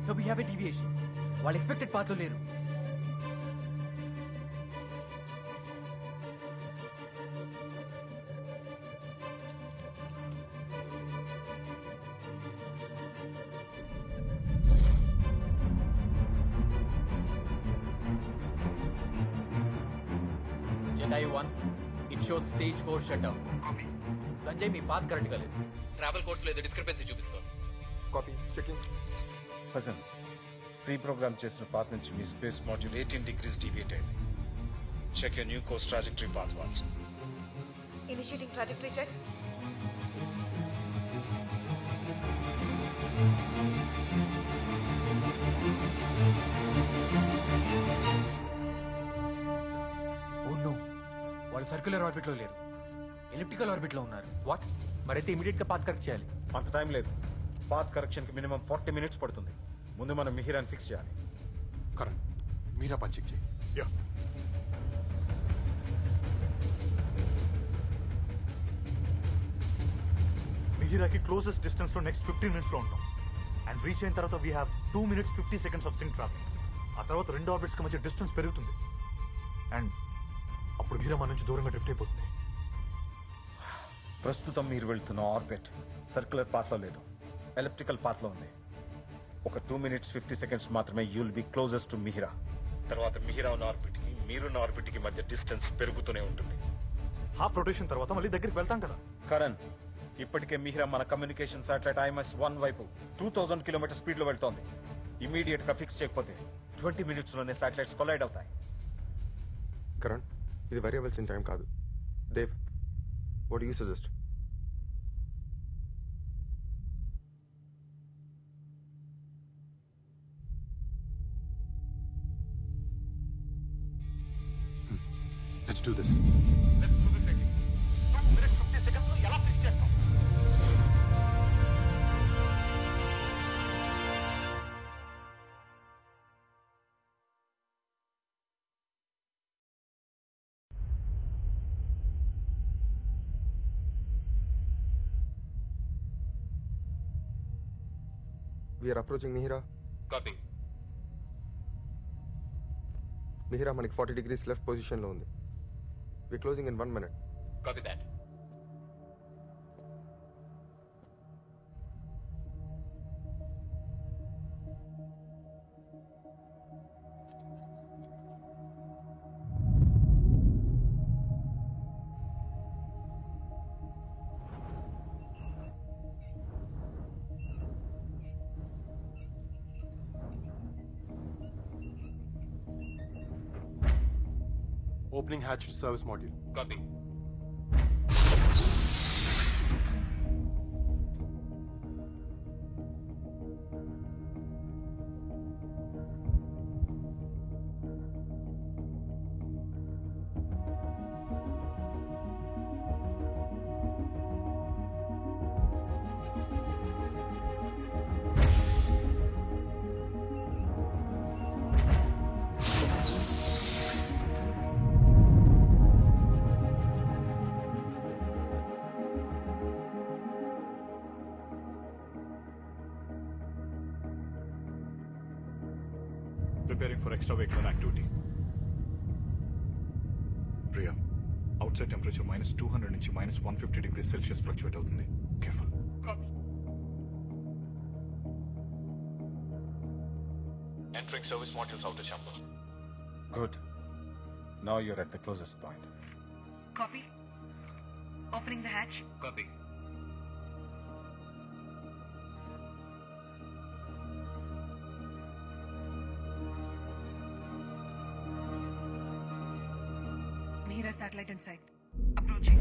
So we have a deviation వాళ్ళు expected పాత్రలో లేరు Jatayu one it shows stage four shut down Sanjay మీ path correct గా లేదు ట్రావెల్ కోర్స్ లో డిస్క్రిపెన్సీ చూపిస్తాం కాపీ చెకింగ్ హసన్ ప్రీ ప్రోగ్రామ్ చేసిన పాత్ నుంచి మీ space module eighteen degrees deviate అయింది check you new course trajectory path వాన్స్ Initiating trajectory check. Oh no వాళ్ళు సర్క్యులర్ ఆర్బిట్ లో లేరు ఎలిప్టికల్ ఆర్బిట్ లో ఉన్నారు వాట్ మరైతే ఇమీడియట్ గా పాత్ కరెక్ట్ చేయాలి అంత టైం లేదు పాత్ కరెక్షన్ కి మినిమం ఫార్టీ మినిట్స్ పడుతుంది ముందు మనం మిహిరాన్ ఫిక్స్ చేయాలి కరెక్ట్ మీరా పని చెక్ చేయి యా మిహిరాకి క్లోజెస్ట్ డిస్టెన్స్ లో నెక్స్ట్ ఫిఫ్టీన్ మినిట్స్ లో ఉంటాం అండ్ రీచ్ అయిన తర్వాత we have two minutes fifty seconds of sync travel ఆ తర్వాత రెండు ఆర్బిట్స్ కి మధ్య డిస్టెన్స్ పెరుగుతుంది అండ్ అప్పుడు మిహిరా మన నుంచి దూరంగా డ్రిఫ్ట్ అయిపోతుంది ప్రస్తుతం మీరు వెళ్తున్న ఆర్బిట్ సర్క్యులర్ పాత్లో లేదు ఎలక్ట్రికల్ పాత్లో ఉంది ఒక టూ మినిట్స్ ఫిఫ్టీ సెకండ్స్ మాత్రమే you'll be closest to Mihira తర్వాత మిహిరా ఉన్న ఆర్బిట్ కి మీరున్న ఆర్బిట్ కి మధ్య డిస్టెన్స్ పెరుగుతూనే ఉంటుంది హాఫ్ రొటేషన్ తర్వాత మళ్ళీ దగ్గరికి వెళ్తాం కదా కరణ్ ఇప్పటికే మిహిరా మన కమ్యూనికేషన్ సాటిలైట్ ఐఎంఎస్ వన్ వైపు టూ థౌసండ్ కిలోమీటర్ స్పీడ్ లో వెళ్తోంది ఇమీడియట్ గా ఫిక్స్ చేయకపోతే ట్వంటీ మినిట్స్ లోనే సాటిలైట్స్ కొలైడ్ అవుతాయి కరణ్ ఇది వరి అవ్వాల్సిన టైం కాదు Dev what you suggest Let's do this. We're approaching Mihira copy Mihira మనకి ఫార్టీ డిగ్రీస్ లెఫ్ట్ పొజిషన్లో ఉంది we closing in one minute copy that Opening hatch to service module. Copy preparing for extra vehicular activity Priya out side temperature minus two hundred నుంచి minus one fifty degree Celsius fluctuate అవుతుంది careful entering service modules out chamber good now you're at the closest point Copy. Opening the hatch. Copy Mihira satellite in sight. Approaching.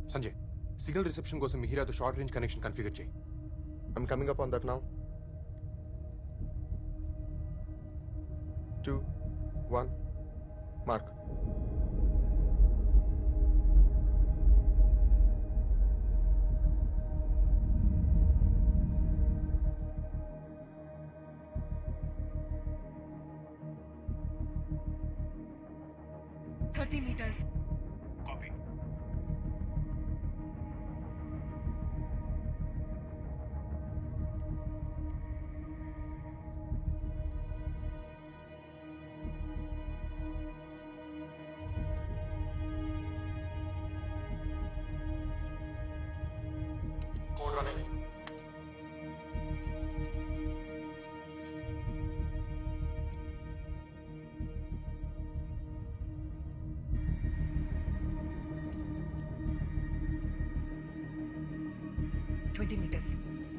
Sanjay signal reception కోసం మిహిరాతో short range connection configure చేయి I'm coming up on that now. Two, one, mark. Thirty metres twenty metres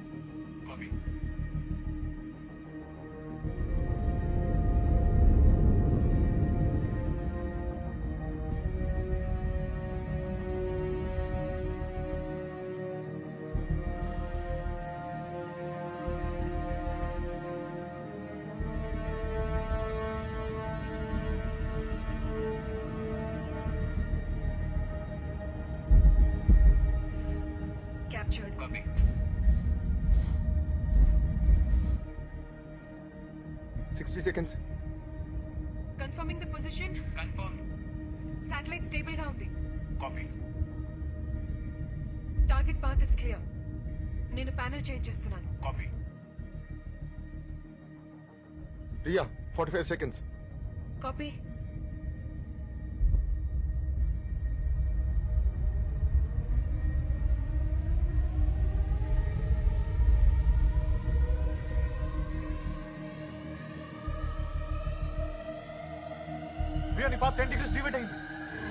captured 60 seconds. Confirming the position confirm satellite stable గా ఉంది copy target path is clear నేను panel change చేస్తున్నాను copy Ria, 45 seconds. Copy Priya నీ path ten degrees deviate అయింది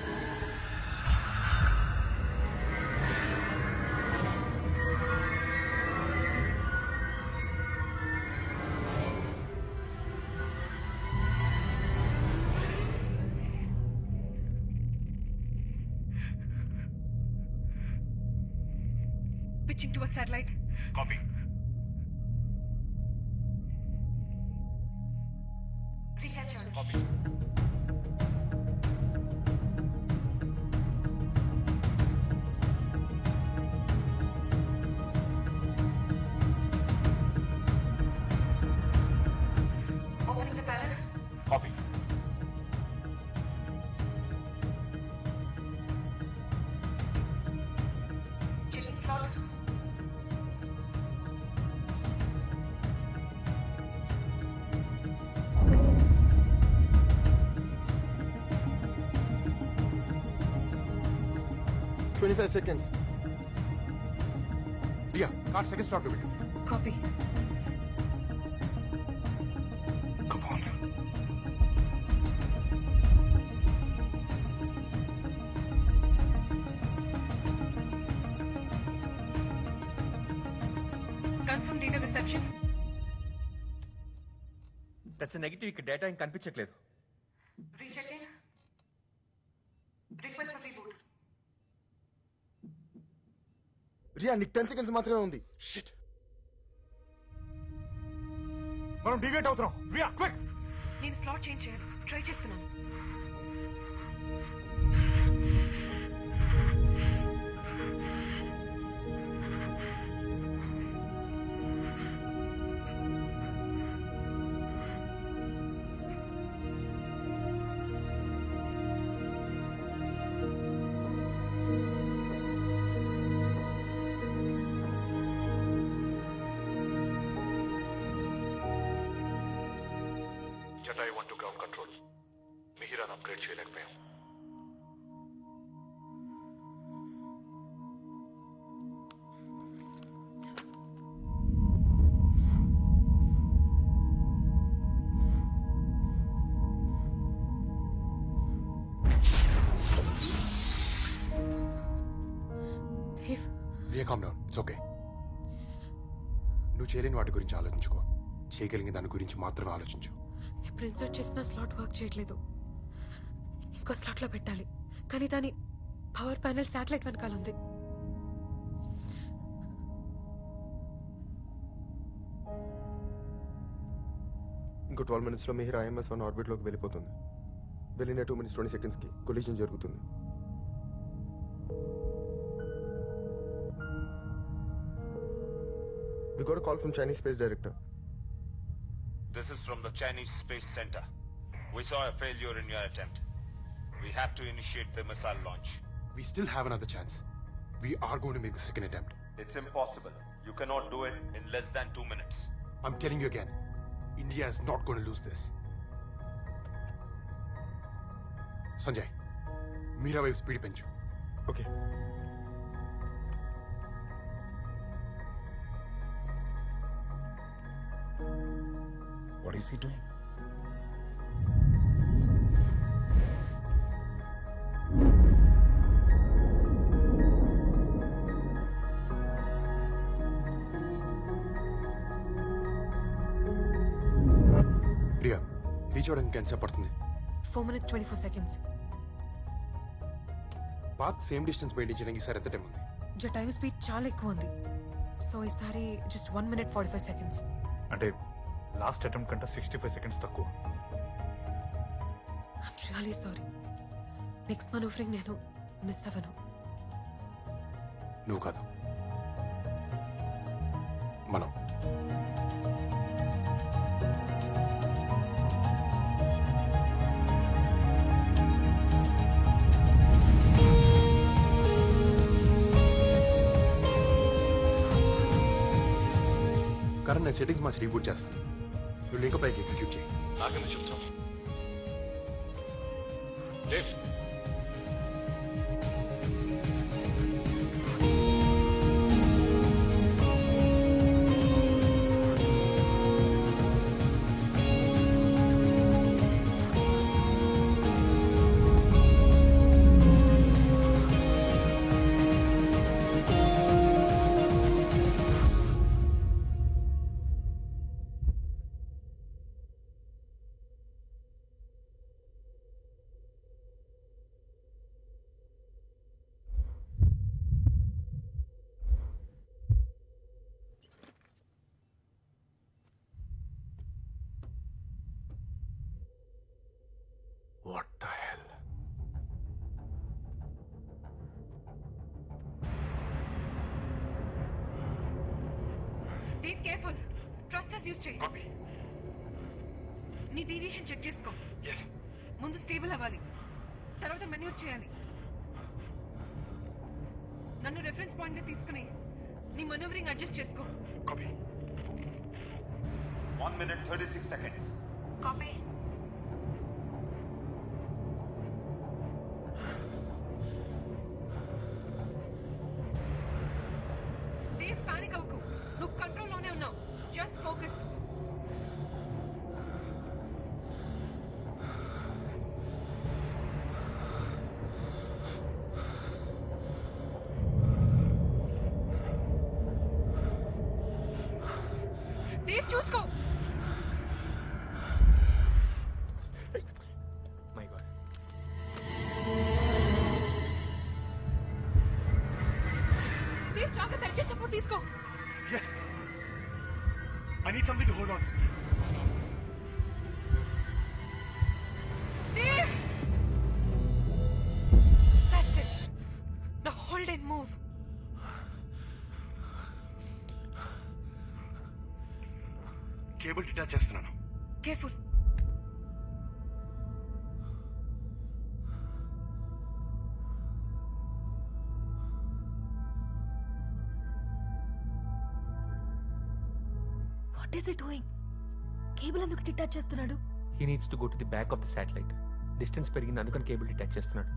pitching toward satellite copy recaptured Opening the panel. Copy Checking slot. Twenty-five seconds. Ria card second slot లో పెట్టు Copy. Confirm data reception. That's negative ఇక్కడ data ఇంకా కనిపించట్లేదు Rechecking. Request for reboot. Riya నీకు ten seconds మాత్రమే ఉంది shit మనం డివేట్ అవుతున్నాం ప్రియా క్విక్ నేను స్లాట్ చేంజ్ చేయాలి ట్రై చేస్తున్నాను Jatayu one to ground control మిహిరాన్ అప్గ్రేడ్ చేయలేకపోయాం Dev Ria calm down it's okay నువ్వు చేయలేని వాటి గురించి ఆలోచించుకో చేయగలిగిన దాని గురించి మాత్రమే ఆలోచించు ఎప్పుడు ఇన్సర్ట్ చేసిన స్లాట్ వర్క్ చేయట్లేదు ఇంకో స్లాట్లో పెట్టాలి కానీ దాని పవర్ ప్యానెల్ శాటిలైట్ వెనకాల ఉంది ఇంకో ట్వెల్వ్ మినిట్స్లో మిహిర్ ఐఎంఎస్ వన్ ఆర్బిట్లోకి వెళ్ళిపోతుంది వెళ్ళిన టూ మినిట్స్ ట్వంటీ సెకండ్స్కి కొలిజన్ జరుగుతుంది We got a call from Chinese space director. This is from the Chinese Space Center. We saw a failure in your attempt. We have to initiate the missile launch. We still have another chance. We are going to make the second attempt. It's impossible. You cannot do it in less than two minutes. I'm telling you again, India is not going to lose this. Sanjay, Meera వైపు speed పెంచు Okay. What is he doing Ria reach అవ్వడానికి ఎంతసేపు పడుతుంది four minutes twenty four seconds path same distance maintain చేయడానికి ఈసారి ఎంత time ఉంది Jatayu speed చాలా ఎక్కువ ఉంది సో ఈసారి just one minute forty five seconds అంటే లాస్ట్ అటెంప్ట్ కంటే సిక్స్టీ ఫైవ్ సెకండ్స్ తక్కువ I'm really sorry next manoeuvring నేను మిస్ అవ్వను నువ్వు కాదు మనం కరణ్ నేను సెట్టింగ్స్ మార్చి రీబూట్ చేస్తాను నువ్వు లింక్ పైకి ఎగ్జిక్యూట్ చేయి నాకెందుకు చెప్తావు Dev what the hell Dev careful thrusters use చేయి నీ డీవియేషన్ చెక్ చేసుకో ముందు స్టేబుల్ అవ్వాలి తర్వాత మెన్యూర్ చేయాలి నన్ను రెఫరెన్స్ పాయింట్ తీసుకుని నీ మనోవరింగ్ అడ్జస్ట్ చేసుకో One minute, 36 seconds. Copy Dev panic అవ్వకు నువ్వు కంట్రోల్లోనే ఉన్నావు జస్ట్ ఫోకస్ దేవ్ చూసుకో మై గాడ్ దేవ్ జాగ్రత్త అడ్జస్ట్ సపోర్ట్ తీసుకో Yes. I need something to hold on. Dave! That's it. Now hold and move. Cable detach చేస్తున్నాను Careful. What is it doing cable ఎందుకు detach చేస్తున్నాడు he needs to go to the back of the satellite distance పెరిగింది అందుకని cable detach చేస్తున్నాడు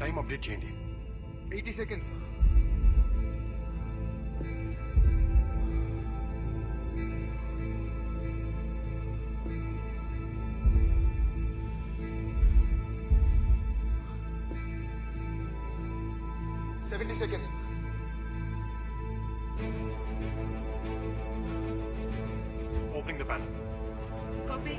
time update చేయండి eighty seconds seventy seconds opening the panel Copy.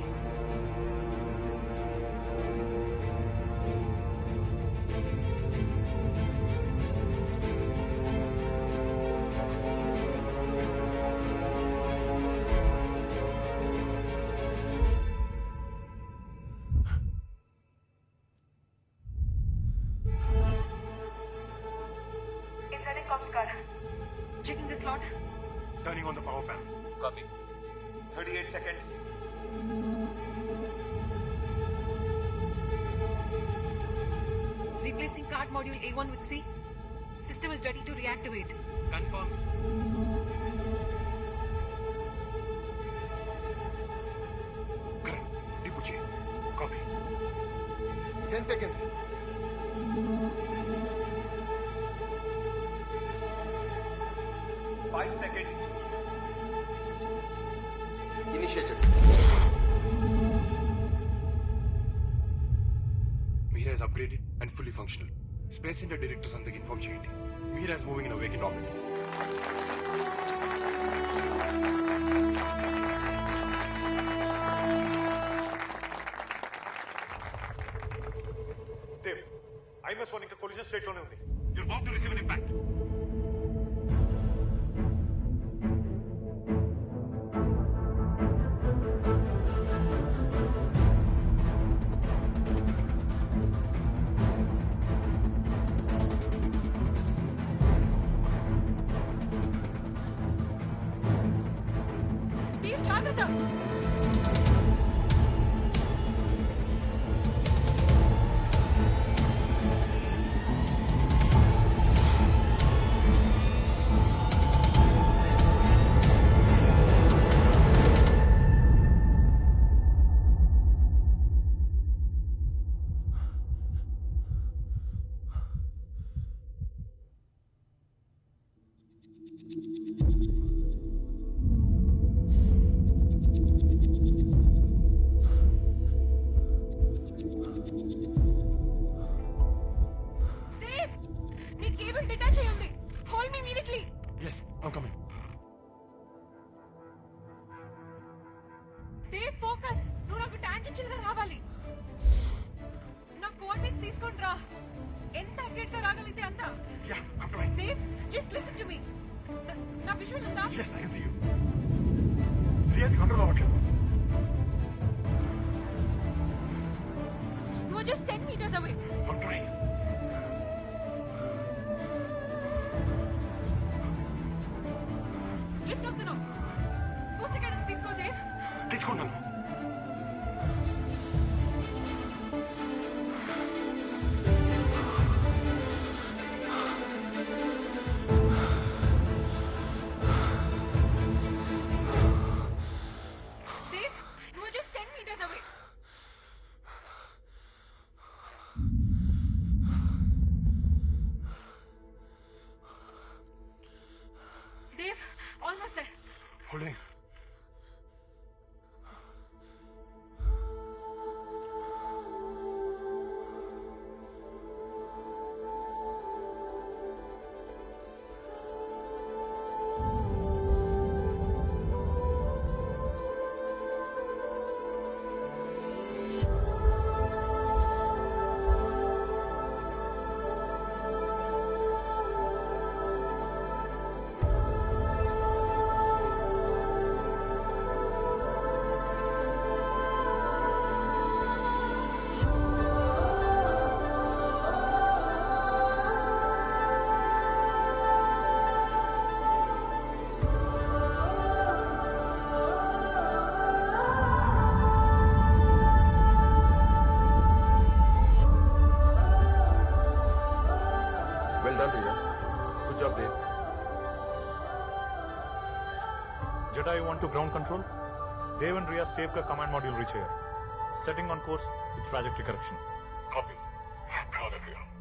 Inserting coffee card. Checking the slot. Turning on the power panel Copy. 38 seconds. Replacing card module A1 with C. System is ready to reactivate. Confirm. Karan report చేయండి copy ten seconds Five seconds. Initiated Meera is upgraded and fully functional space India directors అందరికి inform చేయండి Meera is moving in vacant orbit Dev IMS one ఇంకా collision state లోనే ఉంది you're about to receive an impact Dave, జాగ్రత్త Dave, నీ cable detach అయి ఉంది hold me immediately yes I'm coming Dev focus నువ్వు నాకు టాంజెన్షియల్ గా రావాలి నా కోఆర్డినేట్స్ తీసుకొని రా ఎంత అక్యురేట్ గా రాగలిగితే అంత yeah I'm trying Dev just listen to me నా విజువల్ ఉందా yes I can see you రియాది కంట్రోల్ అవ్వట్లేదు you are just 10 metres away I'm trying lift అవుతున్నావు టూ సెకండ్స్ తీసుకో దేవ్ తీసుకుంటాను Dev you are just 10 metres away Dev almost there holding well done Ria good job Dev Jatayu one to ground control Dev and Ria safe గా command module reach అయ్యారు setting on course with trajectory correction copy proud of you